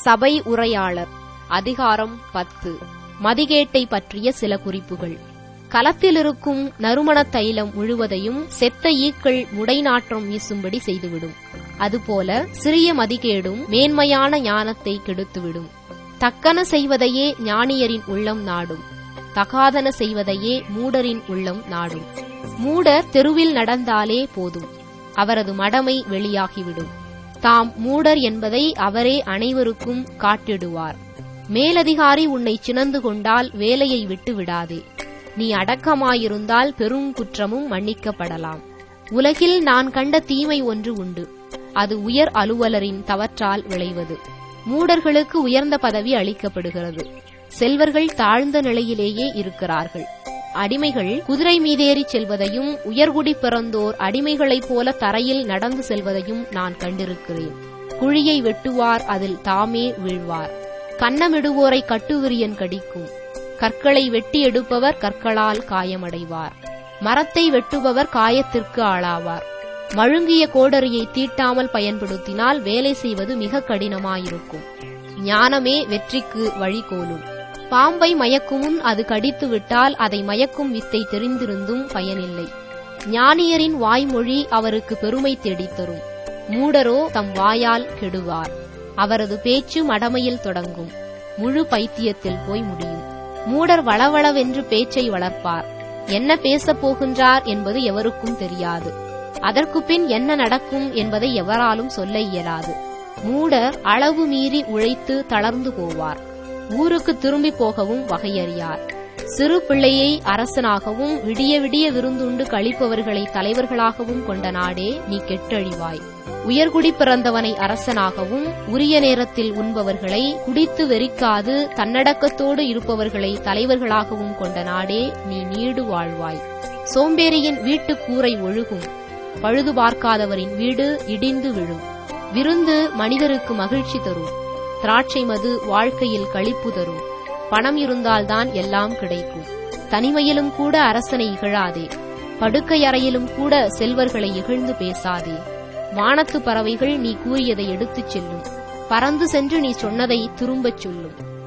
சபை உரையாளர் அதிகாரம் பத்து மதிகேட்டை பற்றிய சில குறிப்புகள் கலத்திலிருக்கும் நறுமணத் தைலம் முழுவதையும் செத்த ஈக்கள் முடைநாற்றம் வீசும்படி செய்துவிடும் அதுபோல சிறிய மதிகேடும் மேன்மையான ஞானத்தை கெடுத்துவிடும் தக்கன செய்வதையே ஞானியரின் உள்ளம் நாடும் தகாதன செய்வதையே மூடரின் உள்ளம் நாடும் மூடர் தெருவில் நடந்தாலே போதும் அவரது மடமை வெளியாகிவிடும் தாம் மூடர் என்பதை அவரே அனைவருக்கும் காட்டிடுவார் மேலதிகாரி உன்னை சினந்து கொண்டால் வேலையை விட்டு விடாதே நீ அடக்கமாயிருந்தால் பெருங்குற்றமும் மன்னிக்கப்படலாம் உலகில் நான் கண்ட தீமை ஒன்று உண்டு அது உயர் அலுவலரின் தவற்றால் விளைவது மூடர்களுக்கு உயர்ந்த பதவி அளிக்கப்படுகிறது செல்வர்கள் தாழ்ந்த நிலையிலேயே இருக்கிறார்கள் அடிமைகள் குதிரை மீதேறிச் செல்வதையும் உயர்குடி பிறந்தோர் அடிமைகளைப் போல தரையில் நடந்து செல்வதையும் நான் கண்டிருக்கிறேன் குழியை வெட்டுவார் அதில் தாமே வீழ்வார் கன்னமிடுவோரை கட்டுவிரியன் கடிக்கும் கற்களை வெட்டி எடுப்பவர் கற்களால் காயமடைவார் மரத்தை வெட்டுபவர் காயத்திற்கு ஆளாவார் மழுங்கிய கோடரியை தீட்டாமல் பயன்படுத்தினால் வேலை செய்வது மிக கடினமாயிருக்கும் ஞானமே வெற்றிக்கு வழிகோலும் பாம்பை மயக்குமுன் அது கடித்து விட்டால் அதை மயக்கும் வித்தை தெரிந்திருந்தும் பயனில்லை ஞானியரின் வாய்மொழி அவருக்கு பெருமை தேடித்தரும் மூடரோ தம் வாயால் கெடுவார் அவரது பேச்சு மடமையில் தொடங்கும் முழு பைத்தியத்தில் போய் முடியும் மூடர் வளவளவென்று பேச்சை வளர்ப்பார் என்ன பேசப் போகின்றார் என்பது எவருக்கும் தெரியாது அதற்கு பின் என்ன நடக்கும் என்பதை எவராலும் சொல்ல இயலாது மூடர் அளவு மீறி உழைத்து தளர்ந்து போவார் ஊருக்கு திரும்பி போகவும் வகையறியார் சிறு பிள்ளையை அரசனாகவும் விடிய விடிய விருந்துண்டு கழிப்பவர்களை தலைவர்களாகவும் கொண்ட நாடே நீ கெட்டழிவாய் உயர்குடி பிறந்தவனை அரசனாகவும் உரிய நேரத்தில் உண்பவர்களை குடித்து வெறிக்காது தன்னடக்கத்தோடு இருப்பவர்களை தலைவர்களாகவும் கொண்ட நாடே நீ நீடு வாழ்வாய் சோம்பேறியின் வீட்டு கூரை ஒழுகும் பழுது பார்க்காதவரின் வீடு இடிந்து விழும் விருந்து மனிதருக்கு மகிழ்ச்சி தரும் திராட்சை மது வாழ்க்கையில் களிப்பு தரும் பணம் இருந்தால்தான் எல்லாம் கிடைக்கும் தனிமையிலும் கூட அரசனை இகழாதே படுக்கை அறையிலும் கூட செல்வர்களை இகழ்ந்து பேசாதே வானத்து பறவைகள் நீ கூறியதை எடுத்துச் செல்லும் பறந்து சென்று நீ சொன்னதை திரும்பச் சொல்லும்